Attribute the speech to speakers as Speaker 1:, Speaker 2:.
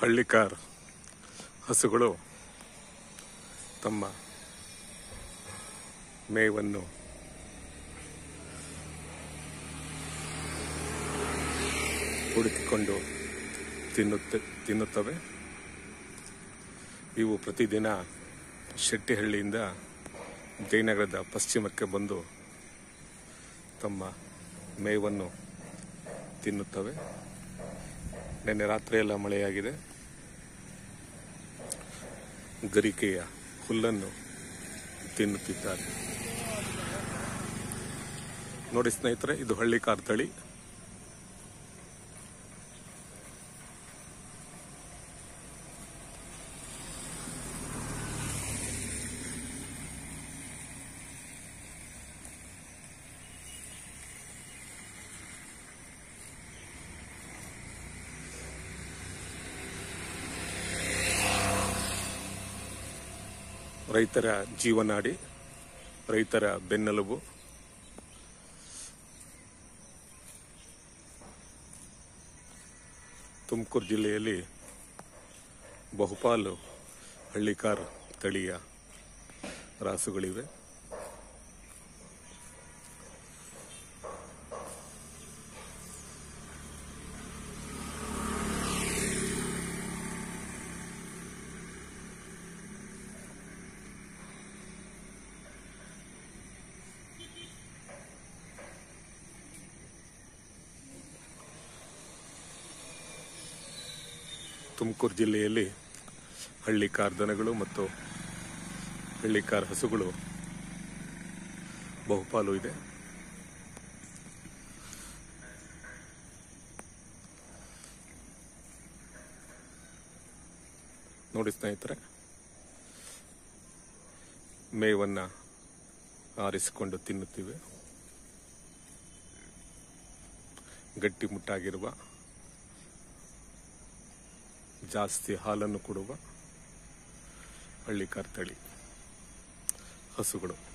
Speaker 1: ಹಳ್ಳಿಕಾರ್ ಹಸುಗಳು ತಮ್ಮ ಮೇವನ್ನು ಹುಡುಕಿಕೊಂಡು ತಿನ್ನುತ್ತ ತಿನ್ನುತ್ತವೆ ಇವು ಪ್ರತಿದಿನ ಶೆಟ್ಟಿಹಳ್ಳಿಯಿಂದ ಜಯನಗರದ ಪಶ್ಚಿಮಕ್ಕೆ ಬಂದು ತಮ್ಮ ಮೇವನ್ನು ತಿನ್ನುತ್ತವೆ ನಿನ್ನೆ ರಾತ್ರಿಯೆಲ್ಲ ಮಳೆಯಾಗಿದೆ ಗರಿಕೆಯ ಹುಲ್ಲನ್ನು ತಿನ್ನುತ್ತಿದ್ದಾರೆ ನೋಡಿ ಸ್ನೇಹಿತರೆ ಇದು ಹಳ್ಳಿಕಾರ್ ತಳಿ ರೈತರ ಜೀವನಾಡಿ ರೈತರ ಬೆನ್ನೆಲುಬು ತುಮಕೂರು ಜಿಲ್ಲೆಯಲ್ಲಿ ಬಹುಪಾಲು ಹಳ್ಳಿಕಾರ್ ತಳಿಯ ರಾಸುಗಳಿವೆ ತುಮಕೂರು ಜಿಲ್ಲೆಯಲ್ಲಿ ಹಳ್ಳಿಕಾರ್ ದನಗಳು ಮತ್ತು ಹಳ್ಳಿಕಾರ್ ಹಸುಗಳು ಬಹುಪಾಲು ಇದೆ ನೋಡಿ ಸ್ನೇಹಿತರೆ ಮೇವನ್ನ ಆರಿಸಿಕೊಂಡು ತಿನ್ನುತ್ತಿವೆ ಗಟ್ಟಿಮುಟ್ಟಾಗಿರುವ ಜಾಸ್ತಿ ಹಾಲನ್ನು ಕೊಡುವ ಹಳ್ಳಿಕಾರ್ ತಳಿ ಹಸುಗಳು